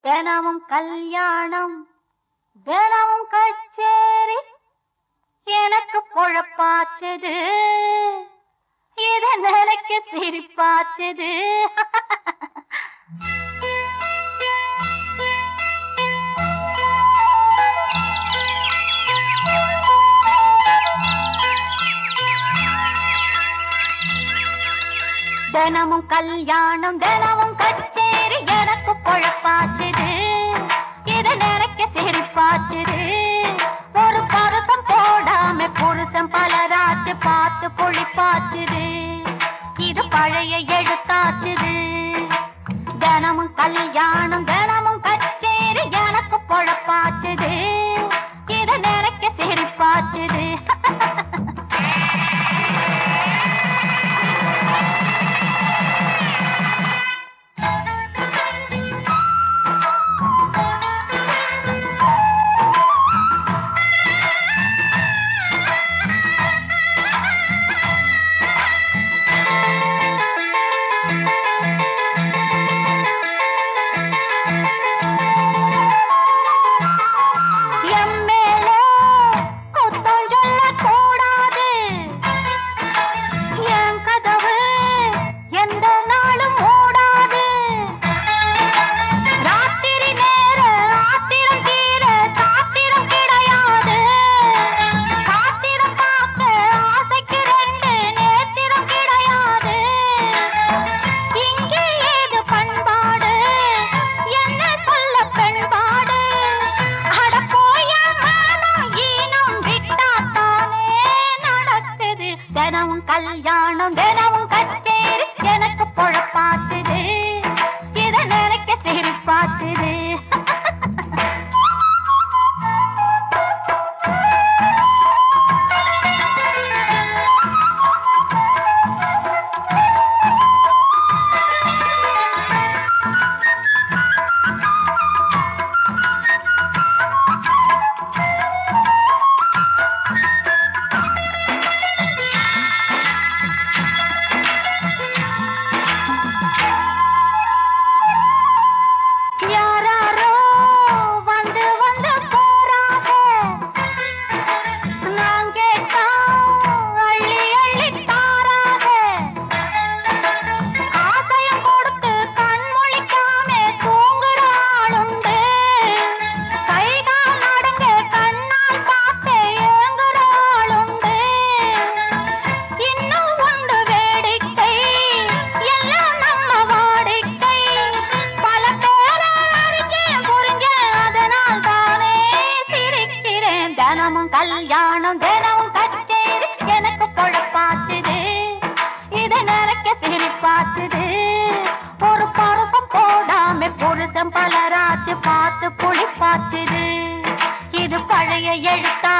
தினமும் கல்யாணம் தினமும் கச்சேரி எனக்கு பொழப்பாச்சுது இத நினைக்க சிரிப்பாச்சுது தினமும் கல்யாணம் தினமும் கச்சேரி எனக்கு பொழப்பாச்சுது இத நினைக்க சிரிப்பாச்சுது ஒரு பருத்தம் போடாம புருஷன் பலராச்சு பார்த்து பொழிப்பாச்சுது இது பழைய எழுத்தாச்சுது தினமும் கல்யாணம் தினமும் கச்சேரி எனக்கு பொழப்பாச்சுது இத நினைக்க சிரிப்பாச்சுது என் மேலே குத்தம் சொல்லக்கூடாது. என் கதவு எந்த நாளும் மூடாது. ராத்திரி நேர ஆத்திரம் தீர சாத்திரம் கிடையாது. சாத்திரம் பார்க்க ஆசைக்கு ரெண்டு நேத்திரம் கிடையாது. இங்கே ஏது பண்பாடு என்ன சொல்ல பெண்பாடு அட போயா மானம் ஈனம் விட்டாத்தானே நடக்குது தினமும் கல்யாணம் தினமும் கச்சேரி எனக்கு பொழப்பாத்துது இத நினைக்க சிரிப்பாத்துது யாராரோ வந்து வந்து போறாங்க நான் கேட்டா அள்ளி அள்ளி தாராக ஆசையும் கொடுத்து கண் முழிக்காம தூங்குற ஆளுண்டு கை கால் நடுங்க கண்ணால் பார்த்து ஏங்குற ஆளுண்டு இன்னும் உண்டு வேடிக்கை எல்லாம் நம்ம வாடிக்கை பல பேரை அறிஞ்சேன் புரிஞ்சேன் அதனால் தானே சிரிக்கிறேன் தினமும் கல்யாணம் தினமும் கச்சேரி எனக்கு பொழப்பாச்சுது இதை நினைக்க சிரிப்பாச்சுது ஒரு பருவம் போடாம புருஷன் பலராச்சு பார்த்து புளிப்பாச்சுது இது பழைய எழுத்தா